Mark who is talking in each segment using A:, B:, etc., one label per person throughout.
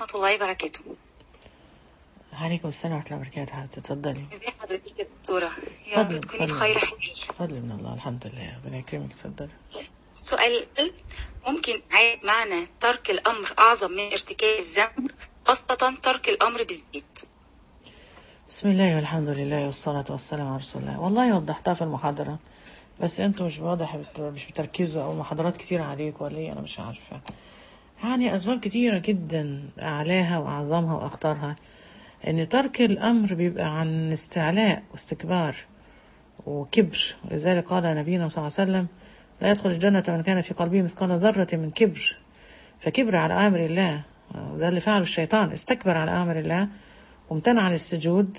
A: ورحمة الله وبركاته
B: عليكم السلام ورحمة الله وبركاته حبيبتي اتفضلي
A: ازي حضرتك يا دكتورة يا رب
B: اتفضلي
A: تكوني
B: اتفضلي
A: بخير حال
B: فضل من الله الحمد لله ربنا يكرمك اتفضلي
A: سؤال ممكن عاد معنى ترك الأمر أعظم من ارتكاب الذنب خاصة ترك الأمر بالذات
B: بسم الله والحمد لله والصلاة والسلام على رسول الله والله وضحتها في المحاضرة بس انتوا مش واضح بت- مش بتركزوا او محاضرات كتير عليكم ولا ايه انا مش عارفة يعني اسباب كتيرة جدا اعلاها واعظمها واخطرها ان ترك الامر بيبقى عن استعلاء واستكبار وكبر ولذلك قال نبينا صلى الله عليه وسلم لا يدخل الجنة من كان في قلبه مثقال ذرة من كبر فكبر على أمر الله وده اللي فعله الشيطان استكبر على أمر الله وامتنع عن السجود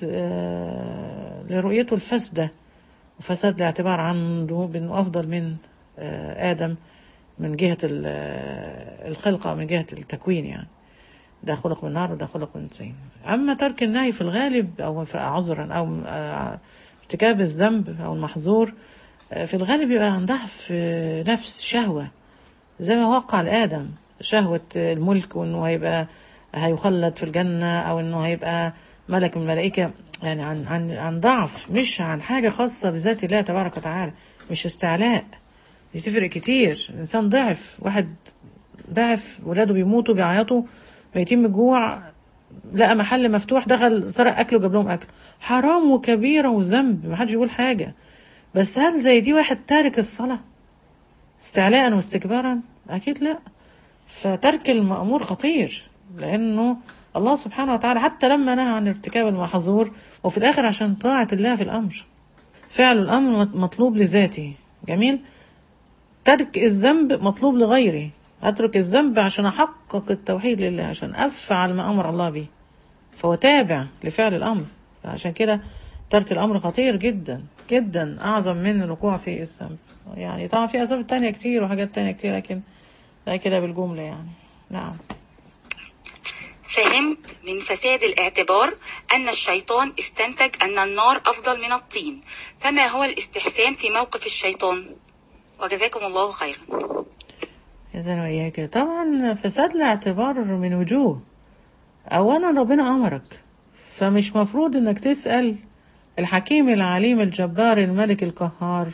B: آه، لرؤيته الفاسدة وفساد الاعتبار عنده بأنه أفضل من آه، آدم من جهة ال- آه، الخلقة أو من جهة التكوين يعني ده خلق من نار وده خلق من طين أما ترك النهي في الغالب أو في عذرا أو آه، ارتكاب الذنب أو المحظور آه، في الغالب يبقى عن ضعف آه، نفس شهوة زي ما وقع لآدم شهوة الملك وإنه هيبقى هيخلد في الجنة أو إنه هيبقى ملك من الملائكة يعني عن عن عن ضعف مش عن حاجة خاصة بذات الله تبارك وتعالى مش استعلاء دي تفرق كتير الإنسان ضعف واحد ضعف ولاده بيموتوا بيعيطوا ميتين من الجوع لقى محل مفتوح دخل سرق أكله وجاب لهم أكل حرام وكبيرة وذنب محدش يقول حاجة بس هل زي دي واحد تارك الصلاة استعلاء واستكبارا أكيد لا فترك المأمور خطير لأنه الله سبحانه وتعالى حتى لما نهى عن ارتكاب المحظور وفي الآخر عشان طاعة الله في الأمر فعل الأمر مطلوب لذاته جميل ترك الذنب مطلوب لغيره أترك الذنب عشان أحقق التوحيد لله عشان أفعل ما أمر الله به فهو تابع لفعل الأمر عشان كده ترك الأمر خطير جدا جدا أعظم من الوقوع في الذنب يعني طبعا في أسباب تانية كتير وحاجات تانية كتير لكن ده كده بالجملة يعني نعم
A: فهمت من فساد الاعتبار أن الشيطان استنتج أن النار أفضل من الطين فما هو الاستحسان في موقف الشيطان وجزاكم الله خيرا
B: إذن وإياك طبعا فساد الاعتبار من وجوه أولا ربنا أمرك فمش مفروض إنك تسأل الحكيم العليم الجبار الملك القهار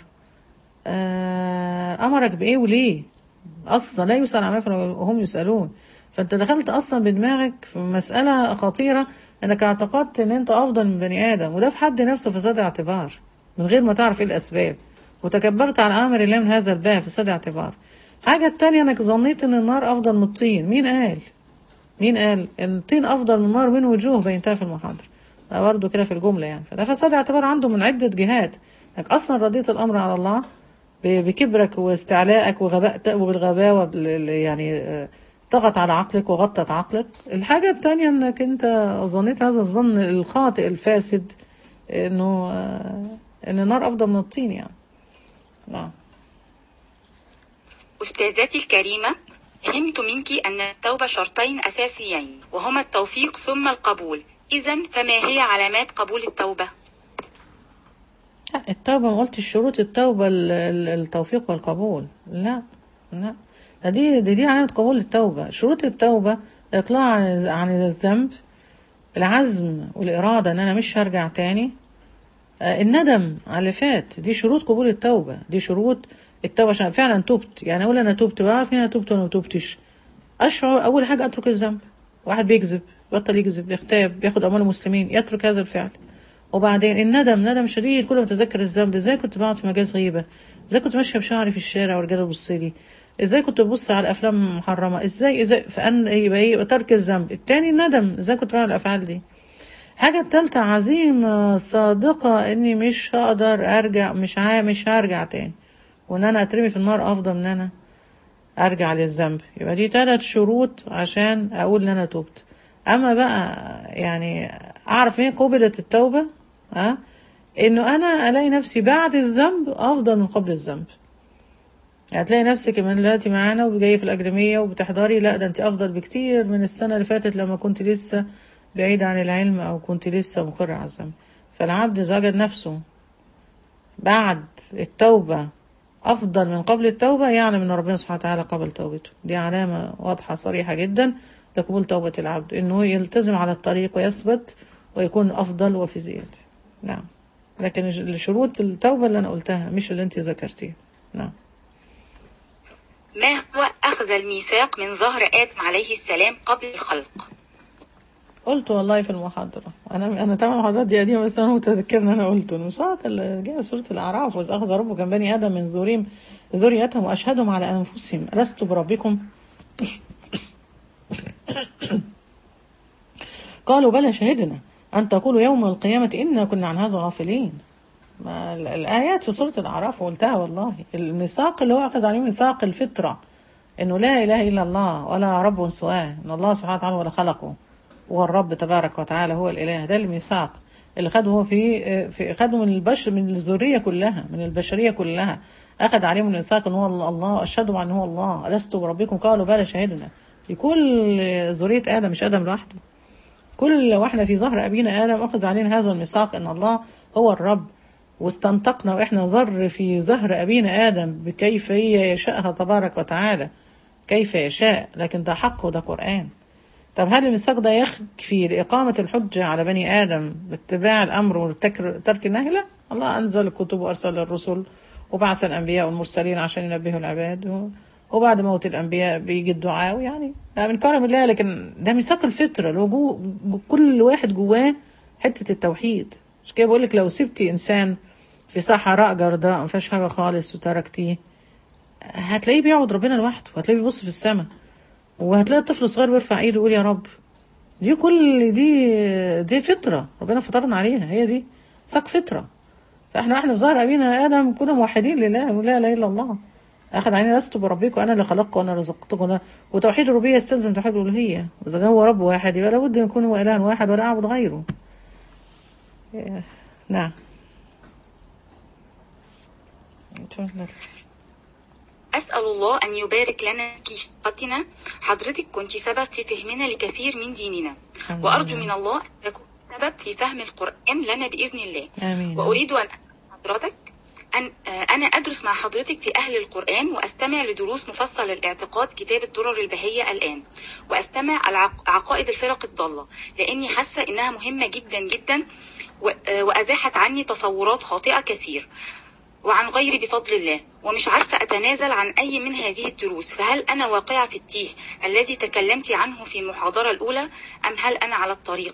B: آه، أمرك بإيه وليه أصلا لا يسأل عما يفعل وهم يسألون فأنت دخلت أصلا بدماغك في مسألة خطيرة إنك اعتقدت إن أنت أفضل من بني آدم وده في حد نفسه فساد اعتبار من غير ما تعرف إيه الأسباب وتكبرت على أمر الله من هذا الباب فساد اعتبار حاجة التانية إنك ظنيت إن النار أفضل من الطين مين قال؟ مين قال ان الطين افضل من النار من وجوه بينتهي في المحاضره ده برضه كده في الجمله يعني فده فساد اعتبار عنده من عده جهات انك اصلا رديت الامر على الله ب- بكبرك واستعلائك وغباء وبالغباوه بال- يعني آه، طغت على عقلك وغطت عقلك الحاجه التانية انك انت ظنيت هذا الظن الخاطئ الفاسد انه آه، ان النار افضل من الطين يعني نعم
A: أستاذتي الكريمة فهمت منك أن التوبة شرطين أساسيين وهما التوفيق ثم القبول إذا فما هي علامات قبول التوبة؟
B: لا التوبة ما قلتش شروط التوبة ال- ال- التوفيق والقبول لا لا ده دي دي, دي علامة قبول التوبة شروط التوبة الإقلاع عن عن الذنب العزم والإرادة إن أنا مش هرجع تاني آه، الندم على اللي فات دي شروط قبول التوبة دي شروط التوبة عشان فعلا تبت يعني أقول أنا تبت بعرف إن أنا تبت وأنا ما تبتش أشعر أول حاجة أترك الذنب واحد بيكذب بطل يكذب يغتاب بياخد أموال المسلمين يترك هذا الفعل وبعدين الندم ندم شديد كل ما اتذكر الذنب ازاي كنت بقعد في مجالس غيبه ازاي كنت ماشيه بشعري في الشارع والرجاله تبص لي ازاي كنت ببص على الافلام محرمه ازاي ازاي فان يبقى ايه يبقى ترك الذنب التاني الندم ازاي كنت بعمل الافعال دي حاجة التالتة عزيمة صادقة اني مش هقدر ارجع مش ها مش هرجع تاني وان انا اترمي في النار افضل من انا ارجع للذنب يبقى دي ثلاث شروط عشان اقول ان انا تبت اما بقى يعني اعرف ايه قبلت التوبة ها انه انا الاقي نفسي بعد الذنب افضل من قبل الذنب هتلاقي نفسك من دلوقتي معانا وجايه في الاكاديميه وبتحضري لا ده انت افضل بكتير من السنه اللي فاتت لما كنت لسه بعيد عن العلم او كنت لسه مقر على الذنب فالعبد اذا وجد نفسه بعد التوبه افضل من قبل التوبه يعلم ان ربنا سبحانه وتعالى قبل توبته دي علامه واضحه صريحه جدا لقبول توبة العبد إنه يلتزم على الطريق ويثبت ويكون أفضل وفي زيادة نعم لكن شروط التوبة اللي أنا قلتها مش اللي أنت ذكرتيه نعم
A: ما هو أخذ الميثاق من ظهر آدم عليه السلام قبل الخلق
B: قلت والله في المحاضرة أنا أنا طبعا المحاضرات دي قديمة بس أنا متذكرة إن أنا قلته الميثاق اللي جاء في سورة الأعراف وإذ أخذ ربك من بني آدم من ذريهم ذريتهم وأشهدهم على أنفسهم ألست بربكم قالوا بلى شهدنا أن تقولوا يوم القيامة إنا كنا عن هذا غافلين ما ال- الآيات في سورة الأعراف قلتها والله الميثاق اللي هو أخذ عليه ميثاق الفطرة إنه لا إله إلا الله ولا رب سواه إن الله سبحانه وتعالى ولا خلقه هو الرب تبارك وتعالى هو الإله ده الميثاق اللي خده هو في في خده من البشر من الذرية كلها من البشرية كلها أخذ عليهم الميثاق إن هو الله أشهدوا أن هو الله ألست بربكم قالوا بلى شهدنا في كل ذرية آدم مش آدم لوحده كل واحنا في ظهر أبينا آدم أخذ علينا هذا الميثاق أن الله هو الرب واستنطقنا وإحنا ذر في ظهر أبينا آدم بكيفية يشاءها تبارك وتعالى كيف يشاء لكن ده حق وده قرآن طب هل الميثاق ده يكفي لإقامة الحجة على بني آدم باتباع الأمر وترك النهي لا الله أنزل الكتب وأرسل الرسل وبعث الأنبياء والمرسلين عشان ينبهوا العباد و- وبعد موت الأنبياء بيجي الدعاء يعني ده من كرم الله لكن ده ميثاق الفطرة لو جو كل واحد جواه حتة التوحيد مش كده بقول لك لو سبتي إنسان في صحراء جرداء ما فيهاش حاجة خالص وتركتيه هتلاقيه بيعبد ربنا لوحده وهتلاقيه بيبص في السماء وهتلاقي الطفل الصغير بيرفع ايده ويقول يا رب دي كل دي دي فطرة ربنا فطرنا عليها هي دي ساق فطرة فاحنا احنا في ظهر ابينا ادم كنا موحدين لله لا اله الا الله اخذ علينا لست بربكم انا اللي خلقكم وانا رزقتكم وأنا- وتوحيد الربوبيه يستلزم توحيد الالوهيه واذا كان هو رب واحد يبقى لابد ان يكون هو اله واحد ولا اعبد غيره إيه، نعم اتفضل.
A: أسأل الله أن يبارك لنا في شقتنا حضرتك كنت سبب في فهمنا لكثير من ديننا
B: الحمد
A: وأرجو
B: لله.
A: من الله أن تكون سبب في فهم القرآن لنا بإذن الله
B: آمين.
A: وأريد أن أسأل حضرتك أن آه، أنا أدرس مع حضرتك في أهل القرآن وأستمع لدروس مفصل الاعتقاد كتاب الدرر البهية الآن وأستمع العق- عقائد الفرق الضالة لأني حاسة إنها مهمة جدا جدا و- آه، وأزاحت عني تصورات خاطئة كثير وعن غيري بفضل الله ومش عارفة أتنازل عن أي من هذه الدروس فهل أنا واقعة في التيه الذي تكلمت عنه في المحاضرة الأولى أم هل أنا على الطريق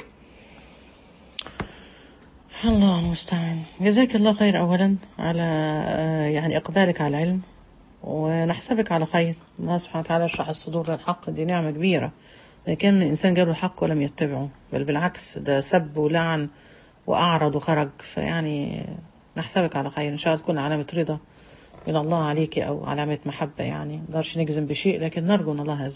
B: الله المستعان جزاك الله خير أولا على آه، يعني إقبالك على العلم ونحسبك على خير الله سبحانه وتعالى يشرح الصدور للحق دي نعمة كبيرة لكن الإنسان جاله الحق ولم يتبعه بل بالعكس ده سب ولعن وأعرض وخرج فيعني نحسبك على خير إن شاء الله تكون علامة رضا من الله عليك أو علامة محبة يعني ما نقدرش نجزم بشيء لكن نرجو من الله هذا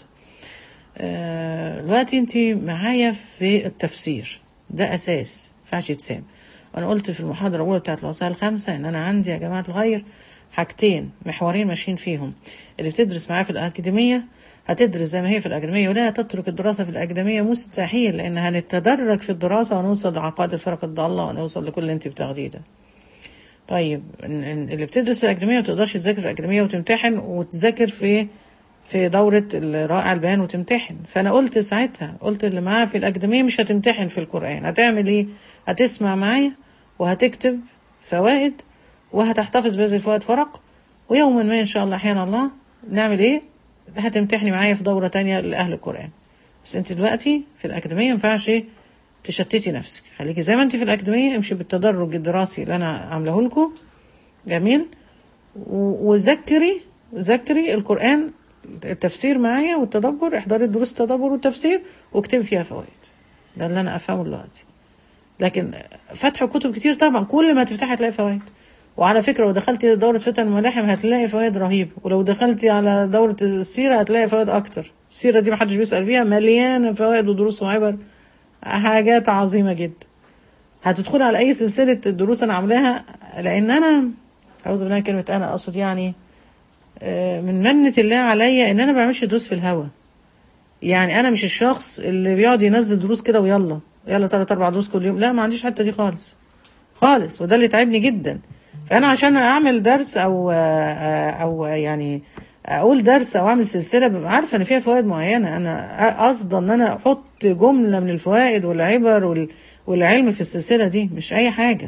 B: آه، دلوقتي انت معايا في التفسير ده اساس ما ينفعش يتساب وانا قلت في المحاضره الاولى بتاعت الوصايا الخمسه ان انا عندي يا جماعه الخير حاجتين محورين ماشيين فيهم اللي بتدرس معايا في الاكاديميه هتدرس زي ما هي في الاكاديميه ولا تترك الدراسه في الاكاديميه مستحيل لان هنتدرج في الدراسه ونوصل لعقائد الفرق الضاله ونوصل لكل اللي انت بتاخديه ده طيب إن- إن اللي بتدرس في الأكاديمية ما تقدرش تذاكر في الأكاديمية وتمتحن وتذاكر في في دورة الرائع البيان وتمتحن فأنا قلت ساعتها قلت اللي معاه في الأكاديمية مش هتمتحن في القرآن هتعمل إيه؟ هتسمع معايا وهتكتب فوائد وهتحتفظ بهذه الفوائد فرق ويوما ما إن شاء الله أحيانا الله نعمل إيه؟ هتمتحني معايا في دورة تانية لأهل القرآن بس أنت دلوقتي في الأكاديمية ما ينفعش إيه؟ تشتتي نفسك خليكي زي ما انت في الأكاديمية امشي بالتدرج الدراسي اللي أنا عاملاه لكم جميل و- وذكري ذكري القرآن التفسير معايا والتدبر احضري دروس التدبر والتفسير واكتبي فيها فوائد ده اللي أنا أفهمه دلوقتي لكن فتح كتب كتير طبعا كل ما تفتحي هتلاقي فوائد وعلى فكرة لو دخلتي دورة فتن الملاحم هتلاقي فوائد رهيبة ولو دخلتي على دورة السيرة هتلاقي فوائد أكتر السيرة دي محدش بيسأل فيها مليانة فوائد ودروس وعبر حاجات عظيمة جدا هتدخل على أي سلسلة دروس أنا عاملاها لأن أنا أعوذ بالله من كلمة أنا أقصد يعني آه، من منة الله عليا إن أنا ما بعملش دروس في الهوا يعني أنا مش الشخص اللي بيقعد ينزل دروس كده ويلا يلا تلات أربع دروس كل يوم لا ما عنديش الحتة دي خالص خالص وده اللي تعبني جدا فأنا عشان أعمل درس أو آه، أو يعني اقول درس او اعمل سلسله ببقى عارفه ان فيها فوائد معينه انا قصدا ان انا احط جمله من الفوائد والعبر وال- والعلم في السلسله دي مش اي حاجه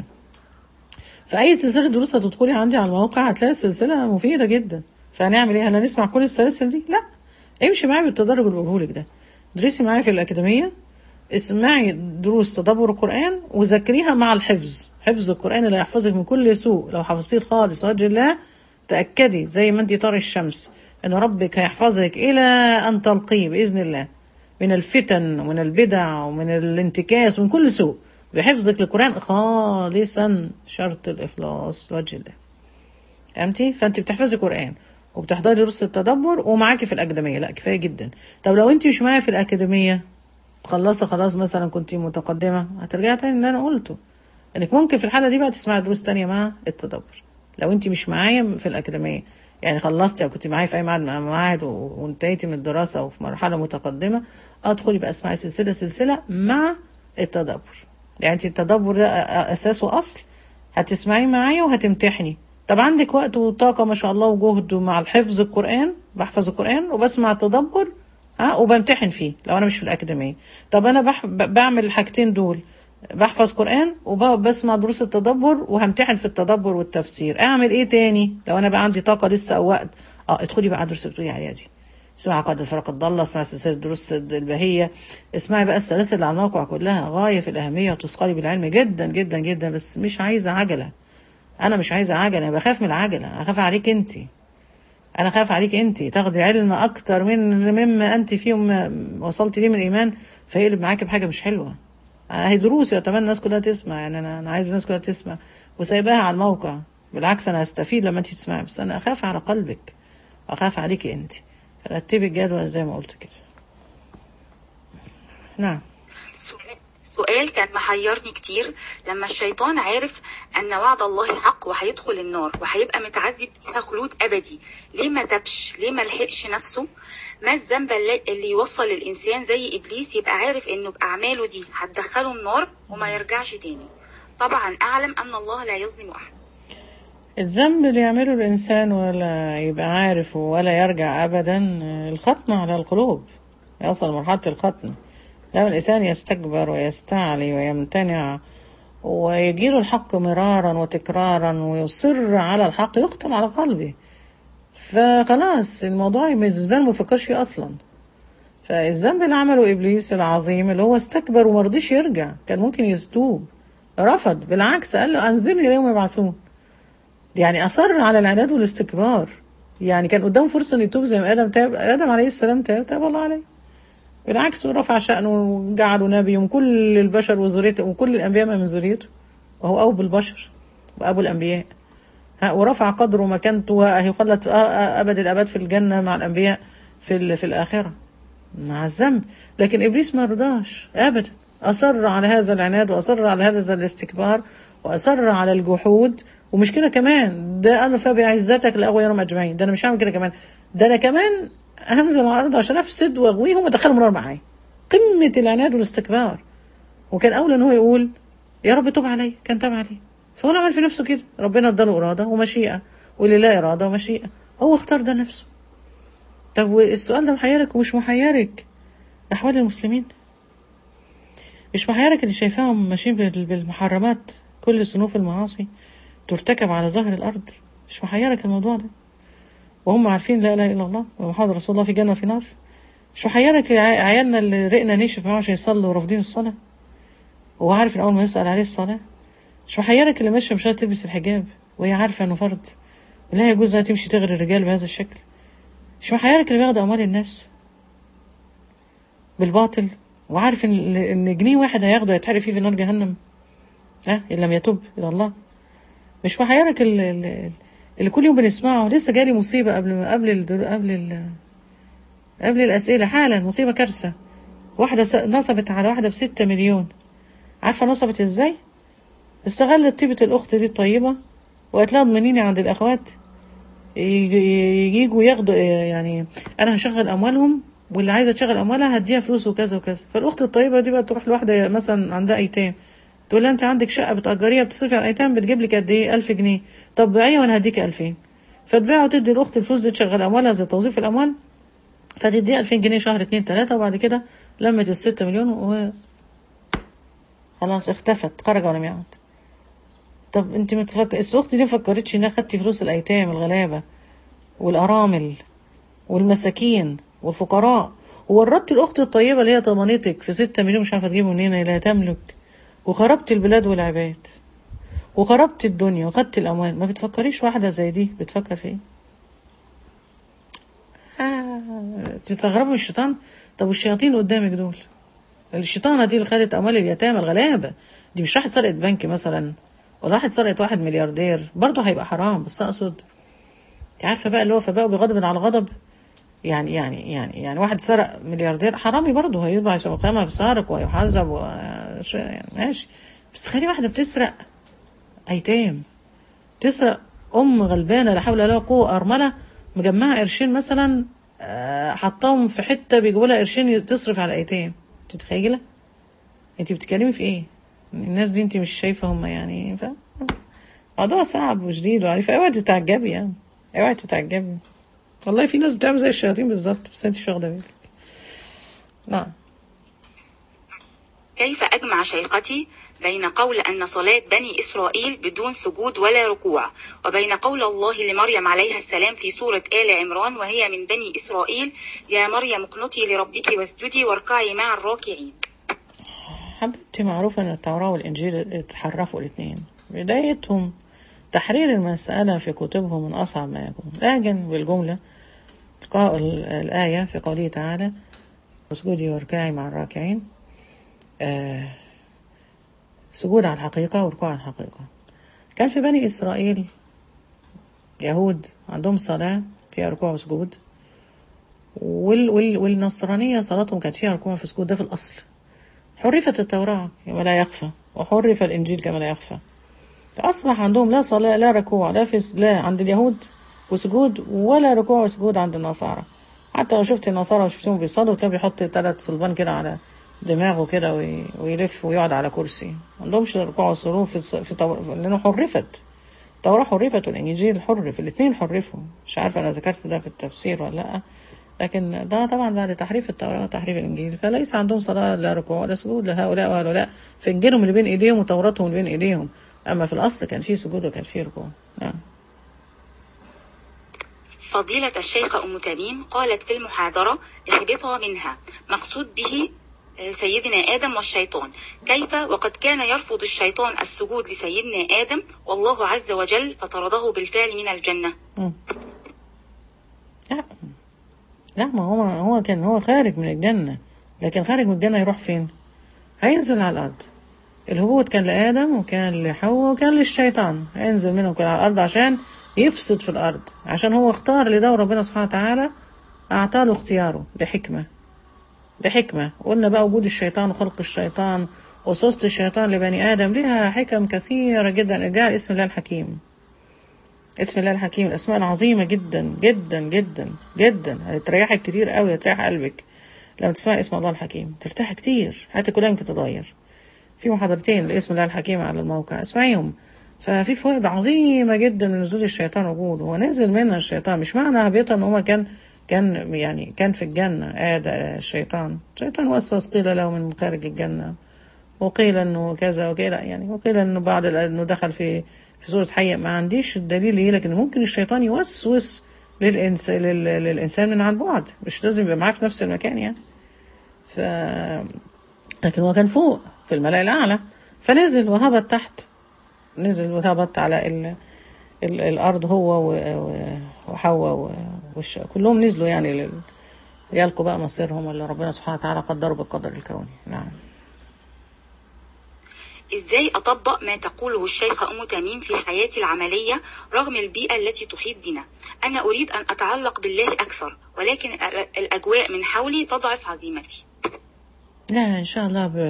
B: فاي سلسله دروس هتدخلي عندي على الموقع هتلاقي السلسله مفيده جدا فهنعمل ايه هل نسمع كل السلاسل دي لا امشي معايا بالتدرج اللي بقوله لك ده ادرسي معايا في الاكاديميه اسمعي دروس تدبر القران وذاكريها مع الحفظ حفظ القران اللي هيحفظك من كل سوء لو حفظتيه خالص وجه الله تاكدي زي ما انت طار الشمس ان ربك هيحفظك الى ان تلقيه باذن الله من الفتن ومن البدع ومن الانتكاس ومن كل سوء بحفظك للقرآن خالصا شرط الإخلاص لوجه الله فهمتي؟ فأنت بتحفظي قرآن وبتحضري دروس التدبر ومعاكي في الأكاديمية لا كفاية جدا طب لو أنت مش معايا في الأكاديمية خلصت خلاص مثلا كنت متقدمة هترجعي تاني اللي أنا قلته انك ممكن في الحالة دي بقى تسمعي دروس تانية مع التدبر لو انت مش معايا في الأكاديمية يعني خلصتي او كنت معايا في اي معهد من المعاهد و- وانتهيتي من الدراسة وفي مرحلة متقدمة ادخلي بقى اسمعي سلسلة سلسلة مع التدبر يعني انت التدبر ده أ- اساس واصل هتسمعي معايا وهتمتحني طب عندك وقت وطاقة ما شاء الله وجهد مع الحفظ القرآن بحفظ القرآن وبسمع التدبر ها وبمتحن فيه لو انا مش في الأكاديمية طب انا بح... ب- بعمل الحاجتين دول بحفظ قرآن وبسمع دروس التدبر وهمتحن في التدبر والتفسير اعمل ايه تاني لو انا بقى عندي طاقة لسه او وقت اه ادخلي بقى دروس اللي بتقولي عليها دي اسمعي قاعدة الفرق الضالة اسمعي سلسلة دروس البهية اسمعي بقى السلاسل اللي على الموقع كلها غاية في الأهمية وتثقلي بالعلم جدا جدا جدا بس مش عايزة عجلة أنا مش عايزة عجلة أنا بخاف من العجلة أنا خاف عليك أنت أنا خاف عليك أنت تاخدي علم أكتر من مما أنت فيهم وصلت ليه من الإيمان فيقلب معاكي بحاجة مش حلوة هي دروس أتمنى الناس كلها تسمع يعني أنا أنا عايز الناس كلها تسمع وسايباها على الموقع بالعكس أنا هستفيد لما أنت تسمعي بس أنا أخاف على قلبك أخاف عليكي أنت رتبي الجدول زي ما قلت كده نعم
A: سؤال- سؤال كان محيرني كتير لما الشيطان عارف ان وعد الله حق وهيدخل النار وهيبقى متعذب فيها خلود ابدي ليه ما تبش ليه ما لحقش نفسه ما الذنب اللي- اللي يوصل الانسان زي ابليس يبقى عارف انه باعماله دي هتدخله النار وما يرجعش تاني طبعا اعلم ان الله لا يظلم احد
B: الذنب اللي يعمله الإنسان ولا يبقى عارف ولا يرجع أبدا الختم على القلوب يصل مرحلة الختم لما الإنسان يستكبر ويستعلي ويمتنع ويجيله الحق مرارا وتكرارا ويصر على الحق يختم على قلبه فخلاص الموضوع بالنسبة له ما فكرش فيه أصلا فالذنب اللي عمله إبليس العظيم اللي هو استكبر ومرضيش يرجع كان ممكن يستوب رفض بالعكس قال له أنزلني يوم يبعثون يعني أصر على العناد والاستكبار يعني كان قدامه فرصة إنه يتوب زي ما آدم تاب آدم عليه السلام تاب تاب الله عليه بالعكس ورفع شأنه وجعله نبي ومن كل البشر وذريته وكل الأنبياء من ذريته وهو أبو البشر وأبو الأنبياء ها ورفع قدره ومكانته وهيخلد أبد الأبد في الجنة مع الأنبياء في ال- في الآخرة مع الذنب لكن إبليس ما رضاش أبدا أصر على هذا العناد وأصر على هذا الاستكبار وأصر على الجحود ومش كده كمان ده أنا فبعزتك لأغويهم أجمعين ده أنا مش هعمل كده كمان ده أنا كمان هنزل على الأرض عشان أفسد وأغويهم وأدخلهم النار معايا قمة العناد والاستكبار وكان أولى إن هو يقول يا رب توب علي كان تاب عليه فهو عمل في نفسه كده ربنا اداله إرادة ومشيئة ولله إرادة ومشيئة هو اختار ده نفسه طب والسؤال ده محيرك ومش محيرك أحوال المسلمين مش محيرك اللي شايفاهم ماشيين بال- بالمحرمات كل صنوف المعاصي ترتكب على ظهر الأرض مش محيرك الموضوع ده وهم عارفين لا إله إلا الله ومحمد رسول الله في جنة وفي نار مش محيرك عي- عيالنا اللي رقنا نشف معاه عشان يصلوا ورافضين الصلاة وهو عارف إن أول ما يسأل عليه الصلاة مش محيرك اللي ماشية مش عايزة تلبس الحجاب وهي عارفة إنه فرض ولا يجوز لها تمشي تغري الرجال بهذا الشكل مش محيرك اللي بياخد أموال الناس بالباطل وعارف إن إن جنيه واحد هياخده هيتحرق فيه في نار جهنم ها إن لم يتوب إلى الله مش محيرك اللي, اللي, اللي كل يوم بنسمعه لسه جالي مصيبة قبل ما قبل ال قبل ال قبل الأسئلة حالا مصيبة كارثة واحدة س- نصبت على واحدة بستة مليون عارفة نصبت ازاي؟ استغلت طيبة الأخت دي الطيبة وقالت لها اضمنيني عند الأخوات يجي- يجوا ياخدوا يعني أنا هشغل أموالهم واللي عايزة تشغل أموالها هديها فلوس وكذا وكذا فالأخت الطيبة دي بقى تروح لواحدة مثلا عندها أيتام تقول لها أنت عندك شقة بتأجريها بتصرفي على الأيتام بتجيب لك قد إيه؟ 1000 جنيه طب بيعيها وأنا هديكي 2000 فتبيعها وتدي الاخت الفلوس دي تشغل اموالها زي توظيف الاموال فتديها 2000 جنيه شهر اتنين تلاته وبعد كده لمت الستة مليون و خلاص اختفت خرج ولم يعد طب انت متفكر الاخت دي فكرتش انها خدتي فلوس الايتام الغلابه والارامل والمساكين والفقراء وورطت الاخت الطيبه اللي هي ضمانتك في ستة مليون مش عارفه تجيبه منين لا تملك وخربت البلاد والعباد وخربت الدنيا وخدت الاموال ما بتفكريش واحده زي دي بتفكر في ايه آه. تستغربوا من الشيطان طب والشياطين قدامك دول الشيطانه دي اللي خدت اموال اليتامى الغلابه دي مش راحت سرقت بنك مثلا ولا راحت سرقت واحد ملياردير برضه هيبقى حرام بس اقصد انت عارفه بقى اللي هو فبقوا بغضب على غضب يعني يعني يعني يعني واحد سرق ملياردير حرامي برضه هيطبع عشان القيامة بسارق ويحاسب و يعني ماشي بس خلي واحدة بتسرق أيتام تسرق أم غلبانة لا حول ولا قوة أرملة مجمعة قرشين مثلا آه، حطاهم في حتة بيجيبوا لها قرشين تصرف على الأيتام تتخيلة؟ أنت بتتكلمي في إيه؟ الناس دي أنت مش شايفة هم يعني فاهم؟ موضوع صعب وشديد وعارفة اوعي تتعجبي يعني اوعي تتعجبي والله في ناس بتعمل زي الشياطين بالظبط بس انت مش واخده بالك نعم
A: كيف أجمع شيختي بين قول أن صلاة بني إسرائيل بدون سجود ولا ركوع وبين قول الله لمريم عليها السلام في سورة آل عمران وهي من بني إسرائيل يا مريم اقنتي لربك واسجدي واركعي مع الراكعين
B: حبيبتي معروفة ان التوراة والانجيل اتحرفوا الاثنين بدايتهم تحرير المسألة في كتبهم من أصعب ما يكون لكن بالجملة لقاء ال- الآية في قوله تعالى اسجدي واركعي مع الراكعين آه سجود على الحقيقة وركوع على الحقيقة كان في بني إسرائيل يهود عندهم صلاة فيها ركوع وسجود وال وال والنصرانية صلاتهم كانت فيها ركوع وسجود ده في الأصل حرفت التوراة كما لا يخفى وحرف الإنجيل كما لا يخفى فأصبح عندهم لا صلاة لا ركوع لا في لا عند اليهود وسجود ولا ركوع وسجود عند النصارى حتى لو شفت النصارى وشفتهم بيصلوا تلاقيه بيحط ثلاث صلبان كده على دماغه كده وي- ويلف ويقعد على كرسي ما عندهمش ركوع وسجود في الص- في طو... لأنه حرفت التوراة حرفت والإنجيل حرف الاثنين حرفوا مش عارفة أنا ذكرت ده في التفسير ولا لأ لكن ده طبعا بعد تحريف التوراة وتحريف الإنجيل فليس عندهم صلاة لا ركوع ولا سجود لهؤلاء وهؤلاء في إنجيلهم اللي بين إيديهم وتوراتهم اللي بين إيديهم أما في الأصل كان فيه سجود وكان فيه ركوع نعم
A: فضيلة الشيخة أم تميم قالت في المحاضرة اهبطا منها مقصود به آه، سيدنا آدم والشيطان كيف وقد كان يرفض الشيطان السجود لسيدنا آدم والله عز وجل فطرده بالفعل من الجنة
B: مم. لا لا ما هو هو كان هو خارج من الجنة لكن خارج من الجنة يروح فين؟ هينزل على الأرض الهبوط كان لآدم وكان لحواء وكان للشيطان هينزل منهم كده على الأرض عشان يفسد في الأرض عشان هو اختار لده وربنا سبحانه وتعالى أعطاه له اختياره لحكمة لحكمة قلنا بقى وجود الشيطان وخلق الشيطان وسوسة الشيطان لبني آدم لها حكم كثيرة جدا جاء اسم الله الحكيم اسم الله الحكيم الأسماء العظيمة جدا جدا جدا جدا هتريحك كتير قوي هتريح قلبك لما تسمعي اسم الله الحكيم ترتاح كتير حياتك كلها يمكن تتغير في محاضرتين لاسم الله الحكيم على الموقع اسمعيهم ففي فوائد عظيمة جدا من نزول الشيطان وجوده هو نزل منها الشيطان مش معنى هبيطا ان هو كان كان يعني كان في الجنة آد الشيطان الشيطان وسوس قيل له من خارج الجنة وقيل انه كذا وقيل يعني وقيل انه بعد ال- انه دخل في في سورة حي ما عنديش الدليل ليه لكن ممكن الشيطان يوسوس للإنس لل- للإنسان من عن بعد مش لازم يبقى معاه في نفس المكان يعني ف لكن هو كان فوق في الملأ الأعلى فنزل وهبط تحت نزل وهبط على ال... ال... الأرض هو و... و... وحواء و... والش... كلهم نزلوا يعني لل... يلقوا بقى مصيرهم اللي ربنا سبحانه وتعالى قدره بالقدر الكوني نعم
A: إزاي أطبق ما تقوله الشيخة أم تميم في حياتي العملية رغم البيئة التي تحيط بنا أنا أريد أن أتعلق بالله أكثر ولكن ال- الأجواء من حولي تضعف عزيمتي
B: لا إن شاء الله ب...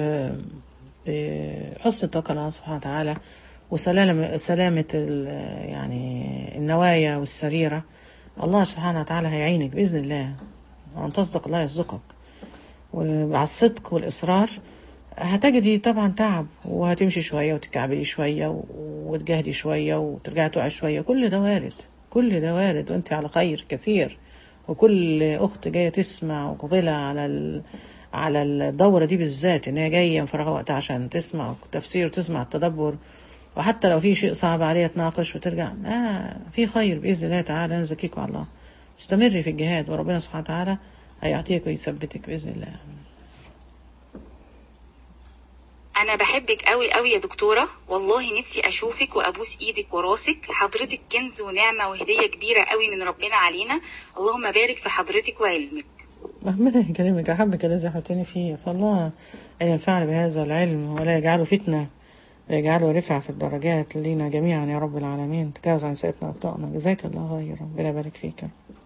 B: بحسن التوكل على الله سبحانه وتعالى وسلامة سلامة ال... يعني النوايا والسريرة الله سبحانه وتعالى هيعينك بإذن الله وأن تصدق الله يصدقك ومع الصدق والإصرار هتجدي طبعا تعب وهتمشي شوية وتكعبلي شوية و- وتجاهدي شوية وترجعي تقعي شوية كل ده وارد كل ده وارد وانت على خير كثير وكل اخت جايه تسمع وقبلة على ال... على الدوره دي بالذات ان هي جايه مفرغه وقتها عشان تسمع التفسير وتسمع التدبر وحتى لو في شيء صعب عليها تناقش وترجع آه في خير باذن الله تعالى نزكيكم على الله استمري في الجهاد وربنا سبحانه وتعالى هيعطيك ويثبتك باذن الله
A: انا بحبك قوي قوي يا دكتوره والله نفسي اشوفك وابوس ايدك وراسك حضرتك كنز ونعمه وهديه كبيره قوي من ربنا علينا اللهم بارك في حضرتك وعلمك
B: ربنا يكرمك أحبك الذي أحبتني فيه صلى الله أن ينفعنا بهذا العلم ولا يجعله فتنة ويجعله رفع في الدرجات لينا جميعا يا رب العالمين تجاوز عن سيئتنا وأخطائنا جزاك الله خيرا ربنا يبارك فيك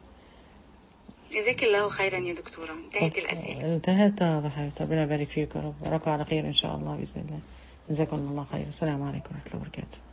A: جزاك الله خيرا يا دكتوره انتهت الاسئله
B: انتهت ضحيت ربنا يبارك فيك يا رب أراكم على خير إن شاء الله بإذن الله جزاكم الله خير السلام عليكم ورحمة الله وبركاته